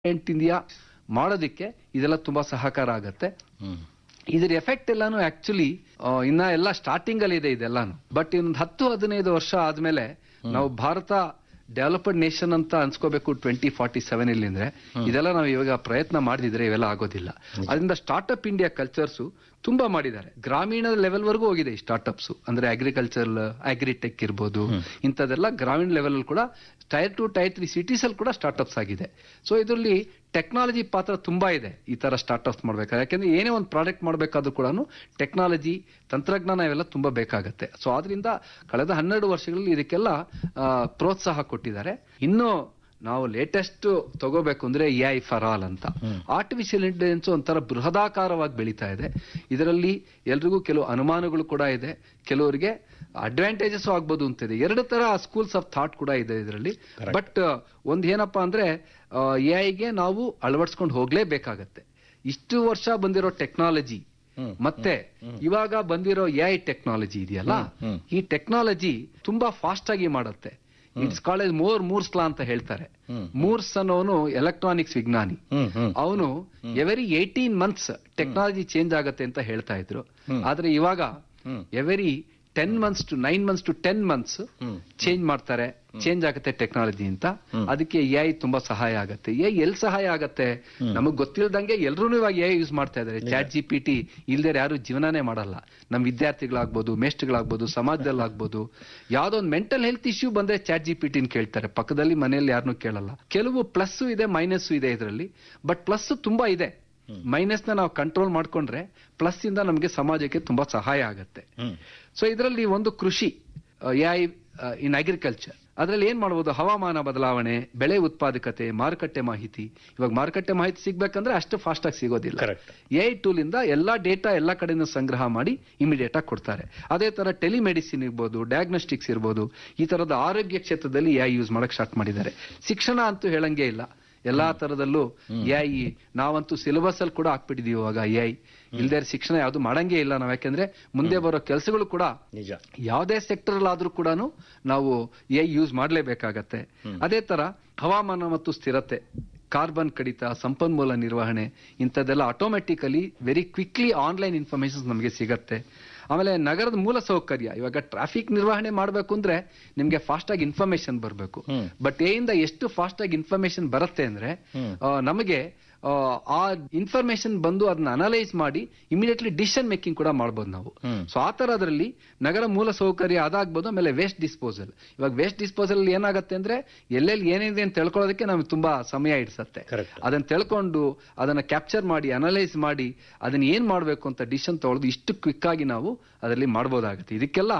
Intelligent India ಮಾಡೋದಕ್ಕೆ ಇದೆಲ್ಲ ತುಂಬಾ ಸಹಕಾರ ಆಗತ್ತೆ ಇದ್ರ ಎಫೆಕ್ಟ್ ಎಲ್ಲಾನು ಆಕ್ಚುಲಿ ಇನ್ನ ಎಲ್ಲ ಸ್ಟಾರ್ಟಿಂಗ್ ಅಲ್ಲಿ ಇದೆ ಇದೆಲ್ಲಾನು ಬಟ್ ಇನ್ನೊಂದು ಹತ್ತು ಹದಿನೈದು ವರ್ಷ ಆದ್ಮೇಲೆ ನಾವು ಭಾರತ ಡೆವಲಪ್ಡ್ ನೇಷನ್ ಅಂತ ಅನ್ಸ್ಕೋಬೇಕು ಟ್ವೆಂಟಿ ಫಾರ್ಟಿ ಸೆವೆನ್ ಇಲ್ಲಿ ಅಂದ್ರೆ ಇದೆಲ್ಲ ನಾವು ಇವಾಗ ಪ್ರಯತ್ನ ಮಾಡಿದ್ರೆ ಇವೆಲ್ಲ ಆಗೋದಿಲ್ಲ ಅದರಿಂದ ಸ್ಟಾರ್ಟ್ಅಪ್ ಇಂಡಿಯಾ ಕಲ್ಚರ್ಸ್ ತುಂಬಾ ಮಾಡಿದ್ದಾರೆ ಗ್ರಾಮೀಣ ಲೆವೆಲ್ ವರೆಗೂ ಹೋಗಿದೆ ಈ ಸ್ಟಾರ್ಟ್ಅಪ್ಸ್ ಅಂದ್ರೆ ಅಗ್ರಿಕಲ್ಚರ್ ಅಗ್ರಿಟೆಕ್ ಇರ್ಬೋದು ಇಂಥದ್ದೆಲ್ಲ ಗ್ರಾಮೀಣ ಲೆವೆಲ್ ಅಲ್ಲಿ ಕೂಡ tier two tier three cities ಅಲ್ಲಿ ಕೂಡ ಸ್ಟಾರ್ಟ್ಅಪ್ಸ್ ಆಗಿದೆ ಸೊ ಇದರಲ್ಲಿ ಟೆಕ್ನಾಲಜಿ ಪಾತ್ರ ತುಂಬಾ ಇದೆ ಈ ತರ ಸ್ಟಾರ್ಟ್ಅಪ್ಸ್ ಮಾಡ್ಬೇಕಾದ್ರೆ ಯಾಕಂದ್ರೆ ಏನೇ ಒಂದು ಪ್ರಾಡಕ್ಟ್ ಮಾಡಬೇಕಾದ್ರೂ ಕೂಡ ಟೆಕ್ನಾಲಜಿ ತಂತ್ರಜ್ಞಾನ ಇವೆಲ್ಲ ತುಂಬಾ ಬೇಕಾಗತ್ತೆ ಸೊ ಆದ್ರಿಂದ ಕಳೆದ ಹನ್ನೆರಡು ವರ್ಷಗಳಲ್ಲಿ ಇದಕ್ಕೆಲ್ಲ ಆ, ಪ್ರೋತ್ಸಾಹ ಕೊಟ್ಟಿದ್ದಾರೆ ಇನ್ನು ನಾವು ಲೇಟೆಸ್ಟ್ ತಗೋಬೇಕು ಅಂದ್ರೆ ಎ ಐ ಫಾರ್ ಆಲ್ ಅಂತ ಆರ್ಟಿಫಿಷಿಯಲ್ ಇಂಟೆಲಿಜೆನ್ಸ್ ಒಂಥರ ಬೃಹದಾಕಾರವಾಗಿ ಬೆಳೀತಾ ಇದೆ ಇದರಲ್ಲಿ ಎಲ್ರಿಗೂ ಕೆಲವು ಅನುಮಾನಗಳು ಕೂಡ ಇದೆ ಕೆಲವರಿಗೆ ಅಡ್ವಾಂಟೇಜಸ್ ಆಗ್ಬೋದು ಅಂತಿದೆ ಎರಡು ತರ ಸ್ಕೂಲ್ಸ್ ಆಫ್ ಥಾಟ್ ಕೂಡ ಇದೆ ಇದರಲ್ಲಿ ಬಟ್ ಒಂದ್ ಏನಪ್ಪಾ ಅಂದ್ರೆ ಎ ಐಗೆ ನಾವು ಅಳವಡಿಸ್ಕೊಂಡು ಹೋಗ್ಲೇಬೇಕಾಗತ್ತೆ ಇಷ್ಟು ವರ್ಷ ಬಂದಿರೋ ಟೆಕ್ನಾಲಜಿ ಮತ್ತೆ ಇವಾಗ ಬಂದಿರೋ ಎ ಐ ಟೆಕ್ನಾಲಜಿ ಇದೆಯಲ್ಲ ಈ ಟೆಕ್ನಾಲಜಿ ತುಂಬಾ ಫಾಸ್ಟ್ ಆಗಿ ಮಾಡುತ್ತೆ ಇಟ್ಸ್ ಕಾಲೇಜ್ ಮೋರ್ ಮೂರ್ಸ್ಲಾ ಅಂತ ಹೇಳ್ತಾರೆ ಮೂರ್ಸ್ ಅನ್ನೋನು ಎಲೆಕ್ಟ್ರಾನಿಕ್ಸ್ ವಿಜ್ಞಾನಿ ಅವನು every eighteen months technology change ಆಗತ್ತೆ ಅಂತ ಹೇಳ್ತಾ ಇದ್ರು ಆದ್ರೆ ಇವಾಗ every ten months to nine months to ten months change ಮಾಡ್ತಾರೆ ಚೇಂಜ್ ಆಗುತ್ತೆ ಟೆಕ್ನಾಲಜಿ ಅಂತ ಅದಕ್ಕೆ ಎ ತುಂಬಾ ಸಹಾಯ ಆಗತ್ತೆ ಎ ಎಲ್ ಸಹಾಯ ಆಗತ್ತೆ ನಮಗ್ ಗೊತ್ತಿಲ್ದಂಗೆ ಎಲ್ರೂ ಇವಾಗ ಎ ಯೂಸ್ ಮಾಡ್ತಾ ಇದಾರೆ ಚಾಟ್ ಜಿ ಪಿ ಟಿ ಇಲ್ದೇ ಯಾರು ಜೀವನನೇ ಮಾಡಲ್ಲ ನಮ್ ವಿದ್ಯಾರ್ಥಿಗಳಾಗ್ಬೋದು ಮೇಸ್ಟ್ಗಳಾಗ್ಬೋದು ಸಮಾಜದಲ್ಲಾಗ್ಬೋದು ಯಾವ್ದೋ ಒಂದು ಮೆಂಟಲ್ ಹೆಲ್ತ್ ಇಶ್ಯೂ ಬಂದ್ರೆ ಚಾಟ್ ಜಿ ಪಿ ಟಿನ್ ಕೇಳ್ತಾರೆ ಪಕ್ಕದಲ್ಲಿ ಮನೆಯಲ್ಲಿ ಯಾರನ್ನೂ ಕೇಳಲ್ಲ ಕೆಲವು ಪ್ಲಸ್ ಇದೆ ಮೈನಸ್ ಇದೆ ಇದರಲ್ಲಿ ಬಟ್ ಪ್ಲಸ್ ತುಂಬಾ ಇದೆ ಮೈನಸ್ ನ ನಾವು ಕಂಟ್ರೋಲ್ ಮಾಡ್ಕೊಂಡ್ರೆ ಪ್ಲಸ್ ಇಂದ ನಮಗೆ ಸಮಾಜಕ್ಕೆ ತುಂಬಾ ಸಹಾಯ ಆಗತ್ತೆ ಸೊ ಇದರಲ್ಲಿ ಒಂದು ಕೃಷಿ ಎಐ ಇನ್ ಅಗ್ರಿಕಲ್ಚರ್ ಅದರಲ್ಲಿ ಏನ್ ಮಾಡಬಹುದು ಹವಾಮಾನ ಬದಲಾವಣೆ ಬೆಳೆ ಉತ್ಪಾದಕತೆ ಮಾರುಕಟ್ಟೆ ಮಾಹಿತಿ ಇವಾಗ ಮಾರುಕಟ್ಟೆ ಮಾಹಿತಿ ಸಿಗ್ಬೇಕಂದ್ರೆ ಅಷ್ಟು ಫಾಸ್ಟ್ ಆಗಿ ಸಿಗೋದಿಲ್ಲ Correct. ಎಐ ಟೂಲ್ ಇಂದ ಎಲ್ಲಾ ಡೇಟಾ ಎಲ್ಲಾ ಕಡೆಯಿಂದ ಸಂಗ್ರಹ ಮಾಡಿ ಇಮಿಡಿಯೇಟ್ ಆಗಿ ಕೊಡ್ತಾರೆ ಅದೇ ತರ ಟೆಲಿಮೆಡಿಸಿನ್ ಇರ್ಬೋದು ಡಯಾಗ್ನೋಸ್ಟಿಕ್ಸ್ ಇರ್ಬೋದು ಈ ತರದ ಆರೋಗ್ಯ ಕ್ಷೇತ್ರದಲ್ಲಿ ಎಐ ಯೂಸ್ ಮಾಡಕ್ ಸ್ಟಾರ್ಟ್ ಮಾಡಿದ್ದಾರೆ ಶಿಕ್ಷಣ ಅಂತೂ ಹೇಳಂಗೆ ಇಲ್ಲ ಎಲ್ಲಾ ತರದಲ್ಲೂ ಎಐ ನಾವಂತೂ ಸಿಲೆಬಸ್ ಅಲ್ಲಿ ಕೂಡ ಹಾಕ್ಬಿಟ್ಟಿದೀವಿ ಇವಾಗ ಎಐ ಇಲ್ದೇ ಶಿಕ್ಷಣ ಯಾವ್ದು ಮಾಡಂಗೇ ಇಲ್ಲ ನಾವ್ ಯಾಕೆಂದ್ರೆ ಮುಂದೆ ಬರೋ ಕೆಲಸಗಳು ಕೂಡ ನಿಜ ಯಾವುದೇ ಸೆಕ್ಟರ್ ಆದ್ರೂ ಕೂಡ ನಾವು ಎ ಯೂಸ್ ಮಾಡಲೇಬೇಕಾಗತ್ತೆ ಅದೇ ತರ ಹವಾಮಾನ ಮತ್ತು ಸ್ಥಿರತೆ ಕಾರ್ಬನ್ ಕಡಿತ ಸಂಪನ್ಮೂಲ ನಿರ್ವಹಣೆ ಇಂಥದ್ದೆಲ್ಲ automatically very quickly online information ನಮಗೆ ಸಿಗತ್ತೆ ಆಮೇಲೆ ನಗರದ ಮೂಲ ಸೌಕರ್ಯ ಇವಾಗ ಟ್ರಾಫಿಕ್ ನಿರ್ವಹಣೆ ಮಾಡಬೇಕು ಅಂದ್ರೆ ನಿಮ್ಗೆ ಫಾಸ್ಟ್ ಆಗಿ ಇನ್ಫಾರ್ಮೇಶನ್ ಬರಬೇಕು ಬಟ್ ಎಯಿಂದ ಎಷ್ಟು ಫಾಸ್ಟ್ ಆಗಿ ಇನ್ಫಾರ್ಮೇಶನ್ ಬರುತ್ತೆ ಅಂದ್ರೆ ಆ, ನಮಗೆ ಆ, ಆ ಇನ್ಫಾರ್ಮೇಶನ್ ಬಂದು ಅದನ್ನ ಅನಲೈಸ್ ಮಾಡಿ ಇಮಿಡಿಯೇಟ್ಲಿ ಡಿಸಿಷನ್ ಮೇಕಿಂಗ್ ಕೂಡ ಮಾಡ್ಬೋದು ನಾವು ಸೊ ಆ ತರದ್ರಲ್ಲಿ ನಗರ ಮೂಲ ಸೌಕರ್ಯ ಅದಾಗ್ಬೋದು ಆಮೇಲೆ ವೇಸ್ಟ್ ಡಿಸ್ಪೋಸಲ್ ಇವಾಗ ವೇಸ್ಟ್ ಡಿಸ್ಪೋಸಲ್ ಏನಾಗುತ್ತೆ ಅಂದ್ರೆ ಎಲ್ಲೆಲ್ಲಿ ಏನಿದೆ ಅಂತ ತಿಳ್ಕೊಳ್ಳೋದಕ್ಕೆ ನಮ್ಗೆ ತುಂಬಾ ಸಮಯ ಇಡ್ಸತ್ತೆ Correct. ಅದನ್ನ ತಿಳ್ಕೊಂಡು ಅದನ್ನ ಕ್ಯಾಪ್ಚರ್ ಮಾಡಿ ಅನಲೈಸ್ ಮಾಡಿ ಅದನ್ನ ಏನ್ ಮಾಡ್ಬೇಕು ಅಂತ ಡಿಸಿಷನ್ ತಗೊಳ್ಳೋದು ಇಷ್ಟು ಕ್ವಿಕ್ ಆಗಿ ನಾವು ಅದರಲ್ಲಿ ಮಾಡ್ಬೋದಾಗುತ್ತೆ ಇದಕ್ಕೆಲ್ಲ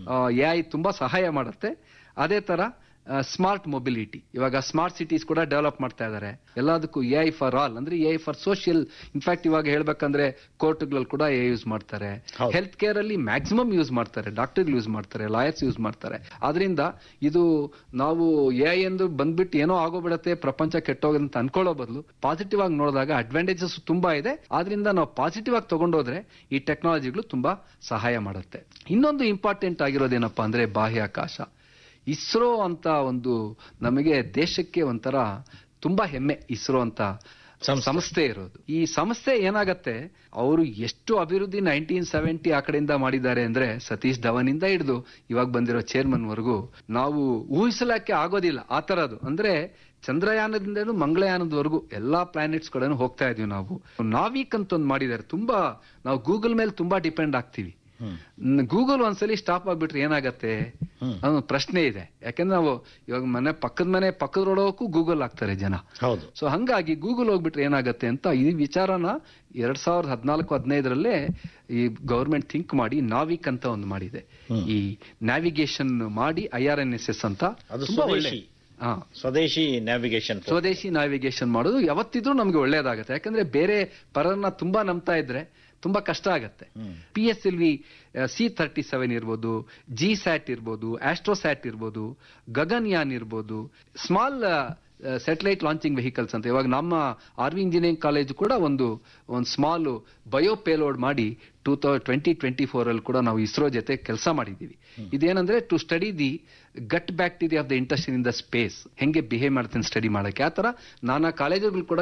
ಎ ಐ ತುಂಬಾ ಸಹಾಯ ಮಾಡುತ್ತೆ ಅದೇ ತರ ಸ್ಮಾರ್ಟ್ ಮೊಬಿಲಿಟಿ ಇವಾಗ ಸ್ಮಾರ್ಟ್ ಸಿಟೀಸ್ ಕೂಡ ಡೆವಲಪ್ ಮಾಡ್ತಾ ಇದ್ದಾರೆ ಎಲ್ಲದಕ್ಕೂ ಎ ಐ ಫಾರ್ ಆಲ್ ಅಂದ್ರೆ A I for social in fact ಇವಾಗ ಹೇಳ್ಬೇಕಂದ್ರೆ ಕೋರ್ಟ್ಗಳಲ್ಲಿ ಕೂಡ ಎ ಯೂಸ್ ಮಾಡ್ತಾರೆ ಹೌದು. ಹೆಲ್ತ್ ಕೇರ್ ಅಲ್ಲಿ ಮ್ಯಾಕ್ಸಿಮಮ್ ಯೂಸ್ ಮಾಡ್ತಾರೆ ಡಾಕ್ಟರ್ ಯೂಸ್ ಮಾಡ್ತಾರೆ ಲಾಯರ್ಸ್ ಯೂಸ್ ಮಾಡ್ತಾರೆ ಆದ್ರಿಂದ ಇದು ನಾವು ಎ ಐ ಎಂದು ಬಂದ್ಬಿಟ್ಟು ಏನೋ ಆಗೋಗ್ಬಿಡತ್ತೆ ಪ್ರಪಂಚ ಕೆಟ್ಟೋಗುತ್ತೆ ಅಂತ ಅನ್ಕೊಳ್ಳೋ ಬದಲು ಪಾಸಿಟಿವ್ ಆಗಿ ನೋಡಿದಾಗ ಅಡ್ವಾಂಟೇಜಸ್ ತುಂಬಾ ಇದೆ ಆದ್ರಿಂದ ನಾವು ಪಾಸಿಟಿವ್ ಆಗಿ ತಗೊಂಡೋದ್ರೆ ಈ ಟೆಕ್ನಾಲಜಿಗಳು ತುಂಬಾ ಸಹಾಯ ಮಾಡುತ್ತೆ ಇನ್ನೊಂದು ಇಂಪಾರ್ಟೆಂಟ್ ಆಗಿರೋದೇನಪ್ಪಾ ಅಂದ್ರೆ ಬಾಹ್ಯಾಕಾಶ ಇಸ್ರೋ ಅಂತ ಒಂದು ನಮಗೆ ದೇಶಕ್ಕೆ ಒಂಥರ ತುಂಬಾ ಹೆಮ್ಮೆ ಇಸ್ರೋ ಅಂತ ಸಂಸ್ಥೆ. ಸಂಸ್ಥೆ ಇರೋದು ಈ ಸಂಸ್ಥೆ ಏನಾಗತ್ತೆ ಅವರು ಎಷ್ಟು ಅಭಿವೃದ್ಧಿ ನೈನ್ಟೀನ್ ಸೆವೆಂಟಿ ಆ ಕಡೆಯಿಂದ ಮಾಡಿದ್ದಾರೆ ಅಂದ್ರೆ ಸತೀಶ್ ಧವನ್ ಇಂದ ಹಿಡಿದು ಇವಾಗ ಬಂದಿರೋ ಚೇರ್ಮನ್ ವರೆಗೂ ನಾವು ಊಹಿಸಲಾಕೆ ಆಗೋದಿಲ್ಲ ಆ ತರದು ಅಂದ್ರೆ ಚಂದ್ರಯಾನದಿಂದ ಹಿಡಿದು ಮಂಗಳಯಾನದವರೆಗೂ ಎಲ್ಲಾ ಪ್ಲಾನೆಟ್ಸ್ ಕಡೆನೂ ಹೋಗ್ತಾ ಇದೀವಿ ನಾವು ನಾವಿಕ್ ಅಂತ ಒಂದು ಮಾಡಿದ್ದಾರೆ ತುಂಬಾ ನಾವು ಗೂಗಲ್ ಮೇಲೆ ತುಂಬಾ ಡಿಪೆಂಡ್ ಆಗ್ತೀವಿ ಗೂಗಲ್ ಒಂದ್ಸಲಿ ಸ್ಟಾಪ್ ಆಗ್ಬಿಟ್ರೆ ಏನಾಗತ್ತೆ ಅನ್ನೋ ಪ್ರಶ್ನೆ ಇದೆ ಯಾಕಂದ್ರೆ ನಾವು ಇವಾಗ ಮನೆ ಪಕ್ಕದ ಮನೆ ಪಕ್ಕದ ರೋಡ್ ಹೋಗಕ್ಕೂ ಗೂಗಲ್ ಹಾಕ್ತಾರೆ ಜನ ಹೌದು ಸೊ ಹಂಗಾಗಿ ಗೂಗಲ್ ಹೋಗ್ಬಿಟ್ರೆ ಏನಾಗತ್ತೆ ಅಂತ ಈ ವಿಚಾರನ ಎರಡ್ ಸಾವಿರದ ಹದಿನಾಲ್ಕು ಹದಿನೈದರಲ್ಲೇ ಈ ಗವರ್ಮೆಂಟ್ ಥಿಂಕ್ ಮಾಡಿ ನಾವಿಕ್ ಅಂತ ಒಂದು ಮಾಡಿದೆ ಈ ನ್ಯಾವಿಗೇಷನ್ ಮಾಡಿ I R N S S ಅಂತ ಅದು ತುಂಬಾ ಒಳ್ಳೆ ಸ್ವದೇಶಿ. ಹಾ ಸ್ವದೇಶಿ ನ್ಯಾವಿಗೇಷನ್ ಸ್ವದೇಶಿ ನ್ಯಾವಿಗೇಷನ್ ಮಾಡೋದು ಯಾವತ್ತಿದ್ರೂ ನಮ್ಗೆ ಒಳ್ಳೇದಾಗತ್ತೆ ಯಾಕಂದ್ರೆ ಬೇರೆ ಪರನ್ನ ತುಂಬಾ ನಂಬ್ತಾ ಇದ್ರೆ ತುಂಬಾ ಕಷ್ಟ ಆಗತ್ತೆ P S L V C thirty seven ಇರ್ಬೋದು ಜಿ ಸ್ಯಾಟ್ ಇರ್ಬೋದು ಆಸ್ಟ್ರೋಸ್ಯಾಟ್ ಇರ್ಬೋದು ಗಗನ್ಯಾನ್ ಇರ್ಬೋದು ಸ್ಮಾಲ್ ಸ್ಯಾಟಲೈಟ್ ಲಾಂಚಿಂಗ್ ವೆಹಿಕಲ್ಸ್ ಅಂತ ಇವಾಗ ನಮ್ಮ ಆರ್ವಿ ಇಂಜಿನಿಯರಿಂಗ್ ಕಾಲೇಜ್ ಕೂಡ ಒಂದು ಒಂದು ಸ್ಮಾಲ್ ಬಯೋ ಪೇಲೋಡ್ ಮಾಡಿ two thou twenty twenty four ಅಲ್ಲಿ ಕೂಡ ನಾವು ಇಸ್ರೋ ಜೊತೆ ಕೆಲಸ ಮಾಡಿದೀವಿ ಇದೇನಂದ್ರೆ to study the gut bacteria of the intestine in the space ಹೆಂಗೆ ಬಿಹೇವ್ ಮಾಡ್ತೀನಿ ಸ್ಟಡಿ ಮಾಡಕ್ಕೆ ಆ ತರ ನಾನಾ ಕಾಲೇಜುಗಳು ಕೂಡ